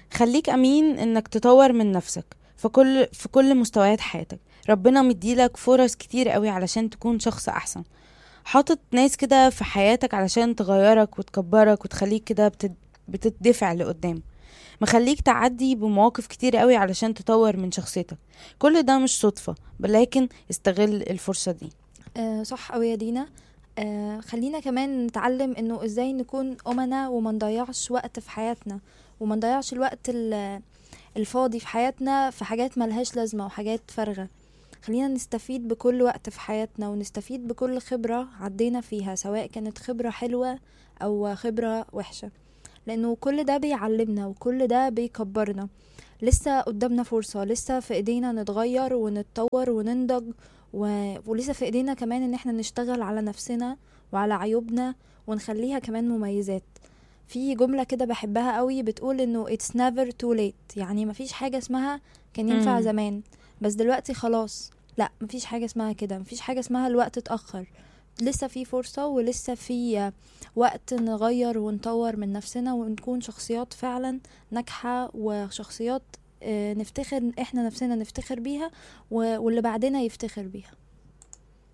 خليك امين انك تطور من نفسك في كل في كل مستويات حياتك ربنا مديلك فرص كتير قوي علشان تكون شخص احسن حاطط ناس كده في حياتك علشان تغيرك وتكبرك وتخليك كده بتد... بتدفع لقدام مخليك تعدي بمواقف كتير قوي علشان تطور من شخصيتك كل ده مش صدفة ولكن استغل الفرصة دي آه صح أوي يا دينا آه خلينا كمان نتعلم انه ازاي نكون امنا وما نضيعش وقت في حياتنا وما نضيعش الوقت ال- الفاضي في حياتنا في حاجات ملهاش لازمة وحاجات فارغة خلينا نستفيد بكل وقت في حياتنا ونستفيد بكل خبرة عدينا فيها سواء كانت خبرة حلوة أو خبرة وحشة لأنه كل ده بيعلمنا وكل ده بيكبرنا لسه قدامنا فرصة لسه في ايدينا نتغير ونتطور وننضج و... ولسه في ايدينا كمان ان احنا نشتغل على نفسنا وعلى عيوبنا ونخليها كمان مميزات في جملة كده بحبها قوي بتقول انه it's never too late يعني مفيش حاجة اسمها كان ينفع مم. زمان بس دلوقتي خلاص لا مفيش حاجة اسمها كده مفيش حاجة اسمها الوقت اتأخر لسه في فرصة ولسه في وقت نغير ونطور من نفسنا ونكون شخصيات فعلا ناجحة وشخصيات آه، نفتخر احنا نفسنا نفتخر بيها و- واللي بعدنا يفتخر بيها